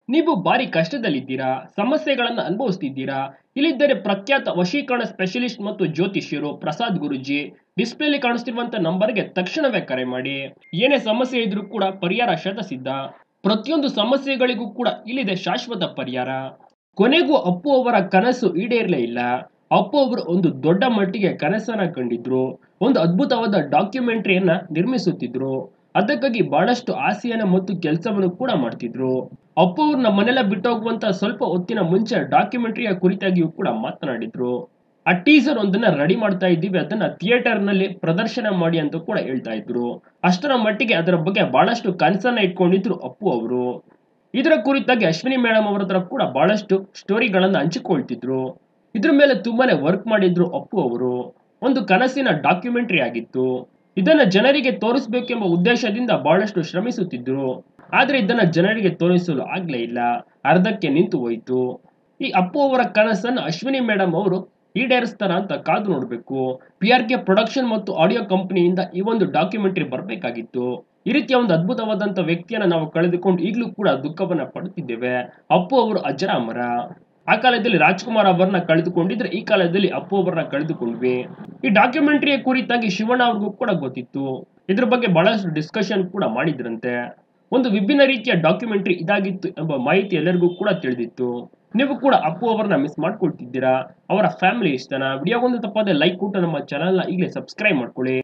ನೀವು ಬಾರಿ ಕಷ್ಟದಲ್ಲಿದ್ದೀರಾ ಸಮಸ್ಯೆಗಳನ್ನು ಅನುಭವಿಸ್ತಿದ್ದೀರಾ ಇಲ್ಲಿದ್ದರೆ ಪ್ರಖ್ಯಾತ ವಶೀಕರಣ ಸ್ಪೆಷಲಿಸ್ಟ್ ಮತ್ತು ಜ್ಯೋತಿಷ್ಯರು ಪ್ರಸಾದ್ ಗುರುಜಿ ಡಿಸ್ಪ್ಲೇಲಿ ಕಾಣಿಸ್ತಿರುವಂತ ನಂಬರ್ಗೆ ತಕ್ಷಣವೇ ಕರೆ ಮಾಡಿ ಏನೇ ಸಮಸ್ಯೆ ಇದ್ರೂ ಕೂಡ ಪರಿಹಾರ ಶತಸಿದ್ಧ ಪ್ರತಿಯೊಂದು ಸಮಸ್ಯೆಗಳಿಗೂ ಕೂಡ ಇಲ್ಲಿದೆ ಶಾಶ್ವತ ಪರಿಹಾರ ಕೊನೆಗೂ ಅಪ್ಪು ಅವರ ಕನಸು ಈಡೇರಲೇ ಇಲ್ಲ ಅಪ್ಪು ಅವರು ಒಂದು ದೊಡ್ಡ ಮಟ್ಟಿಗೆ ಕನಸನ್ನ ಕಂಡಿದ್ರು ಒಂದು ಅದ್ಭುತವಾದ ಡಾಕ್ಯುಮೆಂಟರಿಯನ್ನ ನಿರ್ಮಿಸುತ್ತಿದ್ರು ಅದಕ್ಕಾಗಿ ಬಹಳಷ್ಟು ಆಸೆಯನ್ನ ಮತ್ತು ಕೆಲಸವನ್ನು ಕೂಡ ಮಾಡ್ತಿದ್ರು ಅಪ್ಪು ಅವ್ರು ನಮ್ಮ ಮನೆಲ್ಲ ಬಿಟ್ಟೋಗುವಂತ ಸ್ವಲ್ಪ ಹೊತ್ತಿನ ಮುಂಚೆ ಡಾಕ್ಯುಮೆಂಟರಿಯ ಕುರಿತಾಗಿಯೂ ಕೂಡ ಮಾತನಾಡಿದ್ರು ಆ ಟೀಸರ್ ಒಂದನ್ನ ರೆಡಿ ಮಾಡ್ತಾ ಇದ್ದೀವಿ ಅದನ್ನ ಥಿಯೇಟರ್ ನಲ್ಲಿ ಪ್ರದರ್ಶನ ಮಾಡಿ ಅಂತ ಕೂಡ ಹೇಳ್ತಾ ಇದ್ರು ಅಷ್ಟರ ಮಟ್ಟಿಗೆ ಅದರ ಬಗ್ಗೆ ಬಹಳಷ್ಟು ಕನಸನ್ನ ಇಟ್ಕೊಂಡಿದ್ರು ಅಪ್ಪು ಅವರು ಇದರ ಕುರಿತಾಗಿ ಅಶ್ವಿನಿ ಮೇಡಮ್ ಅವರ ಹತ್ರ ಕೂಡ ಬಹಳಷ್ಟು ಸ್ಟೋರಿಗಳನ್ನ ಹಂಚಿಕೊಳ್ತಿದ್ರು ಇದ್ರ ಮೇಲೆ ತುಂಬಾನೇ ವರ್ಕ್ ಮಾಡಿದ್ರು ಅಪ್ಪು ಅವರು ಒಂದು ಕನಸಿನ ಡಾಕ್ಯುಮೆಂಟರಿ ಆಗಿತ್ತು ಇದನ್ನ ಜನರಿಗೆ ತೋರಿಸಬೇಕೆಂಬ ಉದ್ದೇಶದಿಂದ ಬಹಳಷ್ಟು ಶ್ರಮಿಸುತ್ತಿದ್ರು ಆದ್ರೆ ಇದನ್ನ ಜನರಿಗೆ ತೋರಿಸಲು ಆಗ್ಲೇ ಇಲ್ಲ ಅರ್ಧಕ್ಕೆ ನಿಂತು ಹೋಯಿತು ಈ ಅಪ್ಪು ಅವರ ಕನಸನ್ನು ಅಶ್ವಿನಿ ಮೇಡಮ್ ಅವರು ಈಡೇರಿಸ್ತಾರ ಅಂತ ಕಾದು ನೋಡಬೇಕು ಪಿ ಆರ್ ಕೆ ಪ್ರೊಡಕ್ಷನ್ ಮತ್ತು ಆಡಿಯೋ ಕಂಪನಿಯಿಂದ ಈ ಒಂದು ಡಾಕ್ಯುಮೆಂಟರಿ ಬರಬೇಕಾಗಿತ್ತು ಈ ರೀತಿಯ ಒಂದು ಅದ್ಭುತವಾದಂತ ವ್ಯಕ್ತಿಯನ್ನ ನಾವು ಕಳೆದುಕೊಂಡು ಈಗಲೂ ಕೂಡ ದುಃಖವನ್ನ ಪಡುತ್ತಿದ್ದೇವೆ ಅಪ್ಪು ಅವರು ಅಜರಾಮರ ಆ ಕಾಲದಲ್ಲಿ ರಾಜ್ಕುಮಾರ್ ಅವರನ್ನ ಕಳೆದುಕೊಂಡಿದ್ರೆ ಈ ಕಾಲದಲ್ಲಿ ಅಪ್ಪು ಅವರನ್ನ ಕಳೆದುಕೊಂಡ್ವಿ ಈ ಡಾಕ್ಯುಮೆಂಟರಿಯ ಕುರಿತಾಗಿ ಶಿವಣ್ಣ ಅವ್ರಿಗೂ ಕೂಡ ಗೊತ್ತಿತ್ತು ಇದ್ರ ಬಗ್ಗೆ ಬಹಳಷ್ಟು ಡಿಸ್ಕಷನ್ ಕೂಡ ಮಾಡಿದ್ರಂತೆ ಒಂದು ವಿಭಿನ್ನ ರೀತಿಯ ಡಾಕ್ಯುಮೆಂಟರಿ ಇದಾಗಿತ್ತು ಎಂಬ ಮಾಹಿತಿ ಎಲ್ಲರಿಗೂ ಕೂಡ ತಿಳಿದಿತ್ತು ನೀವು ಕೂಡ ಅಪ್ಪು ಅವರನ್ನ ಮಿಸ್ ಮಾಡ್ಕೊಳ್ತಿದ್ದೀರಾ ಅವರ ಫ್ಯಾಮಿಲಿ ಇಷ್ಟನ ವಿಡಿಯೋಗೊಂದು ತಪ್ಪದೆ ಲೈಕ್ ಕೊಟ್ಟು ನಮ್ಮ ಚಾನಲ್ನ ಈಗಲೇ ಸಬ್ಸ್ಕ್ರೈಬ್ ಮಾಡ್ಕೊಳ್ಳಿ